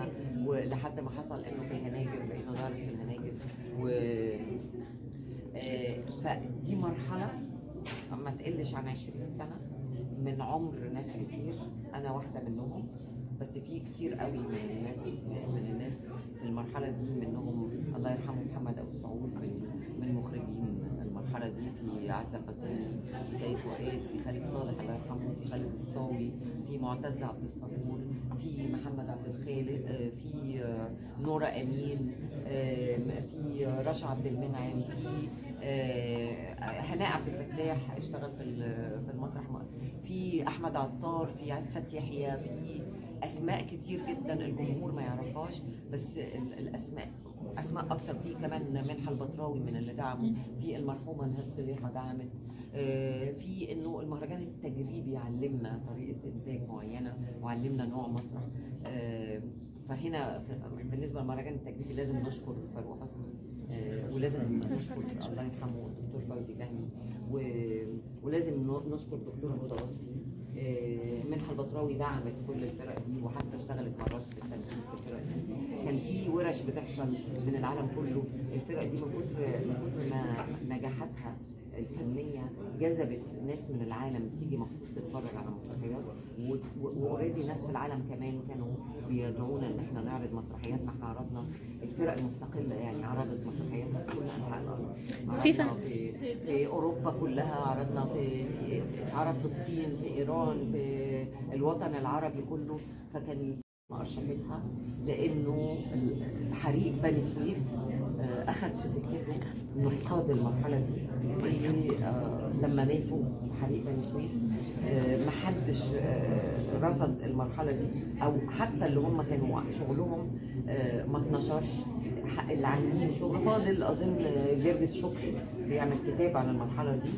معانا ولحد ما حصل انه في الهناجر بقينا نعرض في الهناجر و آه، فدي مرحله ما تقلش عن 20 سنه من عمر ناس كتير انا واحده منهم بس في كتير قوي من الناس من الناس في المرحله دي منهم الله يرحمه محمد ابو سعود من من مخرجين المرحله دي في عزه القسيمي في سيد فؤاد في خالد صالح الله يرحمه في خالد الصاوي في معتز عبد الصبور في محمد عبد الخالق آه، في آه، نورة امين آه، في رشا عبد المنعم في آه، هناء عبد الفتاح اشتغل في ال- في المسرح في احمد عطار في عفت يحيى في اسماء كتير جدا الجمهور ما يعرفهاش بس ال- الاسماء اسماء اكتر في كمان منحى البطراوي من اللي دعموا في المرحومه نهاد صليحه دعمت آه، في انه المهرجان التجريبي علمنا طريقه انتاج معينه وعلمنا نوع مسرح آه، فهنا في- بالنسبه للمهرجان التجريبي لازم نشكر فاروق حسني آه، ولازم نشكر الله يرحمه الدكتور فوزي فهمي و- ولازم ن- نشكر الدكتور هدى وصفي آه، منحى البطراوي دعمت كل الفرق دي وحتى اشتغلت مرات في التمثيل في الفرق دي كان في ورش بتحصل من العالم كله الفرق دي من كتر من كتر ما نجاحاتها الفنيه جذبت ناس من العالم تيجي مخصوص تتفرج على مسرحيات واوريدي ناس في العالم كمان كانوا بيدعونا ان احنا نعرض مسرحياتنا احنا عرضنا الفرق المستقله يعني عرضت مسرحياتنا في كل انحاء الارض في فن- عرضنا في, في اوروبا كلها عرضنا في, في عرض في الصين في ايران في الوطن العربي كله فكان ارشفتها لانه حريق بني سويف آه، اخذ في سكته نقاد المرحله دي اللي آه، لما ماتوا في حريق بني سويف آه، محدش آه، رصد المرحله دي او حتى اللي هم كانوا شغلهم آه، ما اتنشرش ح- اللي عاملين شغل فاضل اظن آه، جرجس شكري بيعمل كتاب عن المرحله دي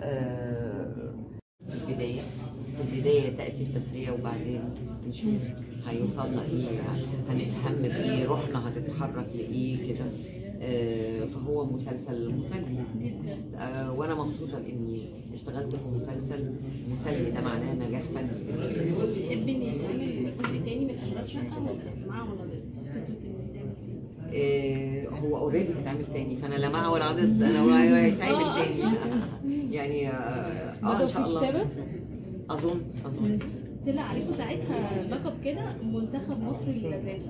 آه، في البداية في البداية تأتي التسلية وبعدين نشوف هيوصلنا إيه هنتهم بإيه روحنا هتتحرك لإيه كده آه، فهو مسلسل مسلي آه، وأنا مبسوطة لإني اشتغلت في مسلسل مسلي ده معناه نجاح فني بالنسبة لي بتحبي ان يتعمل جزء تاني من اشغال شقه ولا معاه ولا ضد فكره انه يتعمل تاني؟ آه، هو اوريدي هيتعمل تاني فانا لا مع ولا ضد انا هو هيتعمل آه، تاني يعني اه آه، ان شاء الله اظن اظن طلع عليكم ساعتها لقب كده منتخب مصر للذاذه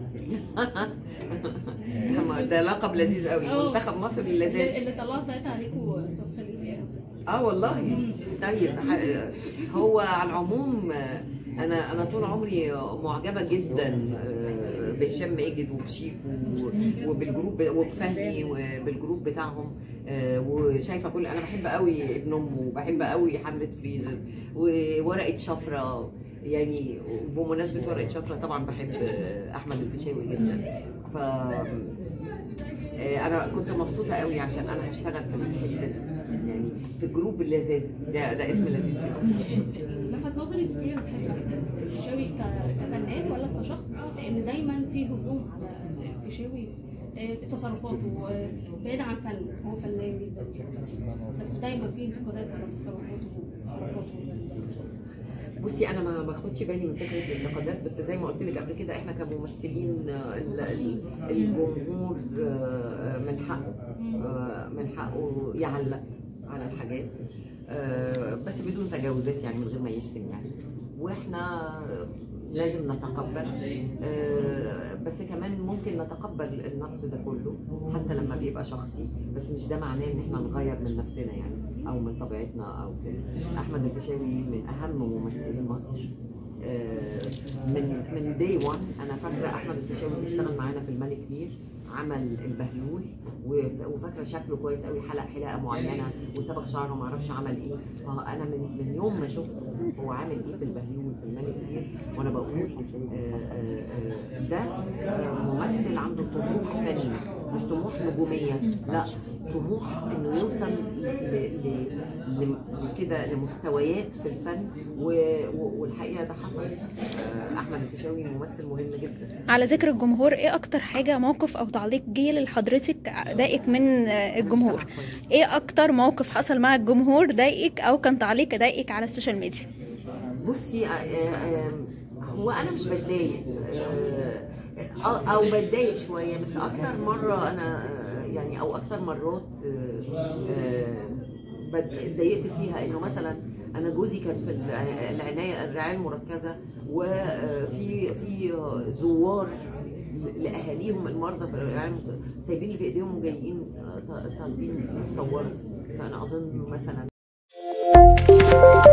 ده لقب لذيذ قوي آه. منتخب مصر للذات اللي طلع ساعتها عليكم استاذ خليل يعني اه والله طيب ح- هو على العموم آه، انا انا طول عمري معجبه جدا آه، بهشام ماجد وبشيكو و- وبالجروب وبفهمي وبالجروب بتاعهم آه، وشايفه كل انا بحب قوي ابن امه وبحب قوي حمله فريزر وورقه شفره يعني بمناسبه ورقه شفره طبعا بحب آه، احمد الفيشاوي جدا ف آه، انا كنت مبسوطه قوي عشان انا هشتغل في الحته دي يعني في جروب اللذاذ ده ده اسم لذيذ جدا لفت نظري تقولي انا بحب احمد الفيشاوي ك- كفنان ولا كشخص لان دايما في هجوم على الفيشاوي آه، تصرفاته آه، بعيد عن فن هو فنان جدا بس دايما في انتقادات على تصرفاته وحركاته بصي انا ما باخدش بالي من فكره الانتقادات بس زي ما قلت لك قبل كده احنا كممثلين آه، ال- ال- الجمهور آه، من حقه آه، من حقه يعلق على الحاجات آه، بس بدون تجاوزات يعني من غير ما يشتم يعني واحنا لازم نتقبل آه، بس كمان ممكن نتقبل النقد ده كله حتى لما بيبقى شخصي بس مش ده معناه ان احنا نغير من نفسنا يعني او من طبيعتنا او كده احمد الفيشاوي من اهم ممثلين مصر آه، من من داي 1 انا فاكره احمد الفيشاوي بيشتغل معانا في الملك لير عمل البهلول وف- وفاكره شكله كويس قوي حلق حلاقه معينه وصبغ شعره ما اعرفش عمل ايه فانا من من يوم ما شفته هو عامل ايه في البهلول في الملك لير وانا بقول آه، آه، آه، ده آه، ممثل عنده طموح فني مش طموح نجوميه لا طموح انه يوصل ل- ل- ل- كده لمستويات في الفن و- و- والحقيقه ده حصل آه، احمد الفيشاوي ممثل مهم جدا على ذكر الجمهور ايه اكتر حاجة موقف او تعليق جه لحضرتك ضايقك من آه، الجمهور مش سامعة كويس. ايه اكتر موقف حصل مع الجمهور ضايقك او كان تعليق ضايقك على السوشيال ميديا بصي آه، آه، هو انا مش بتضايق آه، اه او بتضايق شويه بس اكتر مره انا آه، يعني او اكتر مرات آه، آه، بت- اتضايقت فيها انه مثلا انا جوزي كان في الع- العنايه الرعايه المركزه وفي في زوار لاهاليهم المرضى في الرعايه المركزة، سايبين اللي في ايديهم وجايين آه، طالبين يتصوروا فانا اظن مثلا